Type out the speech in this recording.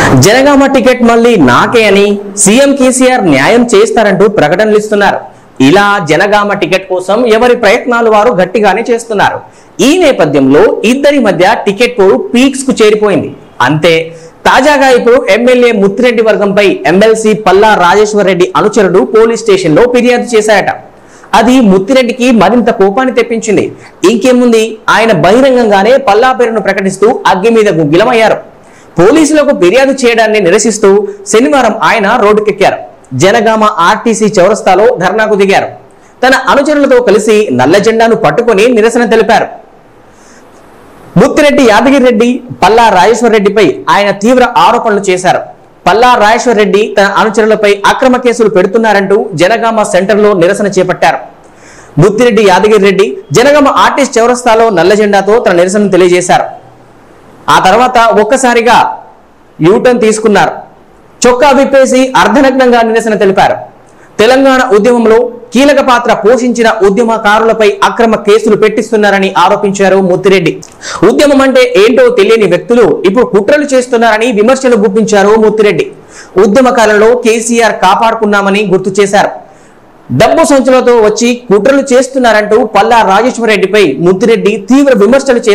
Janagama ticket మళ్ళీ నాకే అని సీఎం కేసీఆర్ న్యాయం చేస్తారంటూ ప్రకటనలు ఇస్తున్నారు ఇలా జనగామ టికెట్ కోసం ఎవరి ప్రయత్నాలు వారు గట్టిగానే చేస్తున్నారు ఈ నేపథ్యంలో ఇద్దరి మధ్య టికెట్ పోరు పీక్స్ కు చేరిపోయింది అంతే తాజాగా ఇప్పుడు ఎమ్మెల్యే ముత్తిరెడ్డి వర్గంపై ఎమ్మెల్సీ పల్లా రాజేశ్వర్ రెడ్డి అనుచరుడు పోలీస్ స్టేషన్ లో ఫిర్యాదు చేశారట అది ముత్తిరెడ్డికి మరింత కోపాన్ని తెప్పించింది ఇంకేముంది ఆయన బహిరంగంగానే పల్లా పేరును ప్రకటిస్తూ అగ్గి మీద గుగ్గిలమయ్యారు పోలీసులకు ఫిర్యాదు చేయడాన్ని నిరసిస్తూ శనివారం ఆయన రోడ్డుకెక్కారు జనగామ ఆర్టీసీ చౌరస్తాలో ధర్నాకు దిగారు తన అనుచరులతో కలిసి నల్ల జెండాను పట్టుకొని నిరసన తెలిపారు ముత్తిరెడ్డి యాదగిరి రెడ్డి పల్లా రాజేశ్వర్ రెడ్డిపై ఆయన తీవ్ర ఆరోపణలు చేశారు పల్లా రాజేశ్వర్ రెడ్డి తన అనుచరులపై అక్రమ కేసులు పెడుతున్నారంటూ జనగామ సెంటర్లో నిరసన చేపట్టారు ముత్తిరెడ్డి యాదగిరి రెడ్డి జనగామ ఆర్టిస్ట్ చౌరస్తాలో నల్ల జెండాతో తన నిరసన తెలియజేశారు ఆ తర్వాత ఒక్కసారిగా యూటర్న్ తీసుకున్నారు చొక్కా విప్పేసి అర్ధనగ్నంగా నిరసన తెలిపారు తెలంగాణ ఉద్యమంలో కీలక పాత్ర పోషించిన ఉద్యమకారులపై అక్రమ కేసులు పెట్టిస్తున్నారని ఆరోపించారు ముత్తిరెడ్డి ఉద్యమం అంటే ఏంటో తెలియని వ్యక్తులు ఇప్పుడు కుట్రలు చేస్తున్నారని విమర్శలు గుప్పించారు ముత్తిరెడ్డి ఉద్యమకాలంలో కేసీఆర్ కాపాడుకున్నామని గుర్తు చేశారు డబ్బు సంచులతో వచ్చి కుట్రలు చేస్తున్నారంటూ పల్లా రాజేశ్వర రెడ్డిపై ముత్తిరెడ్డి తీవ్ర విమర్శలు చేశారు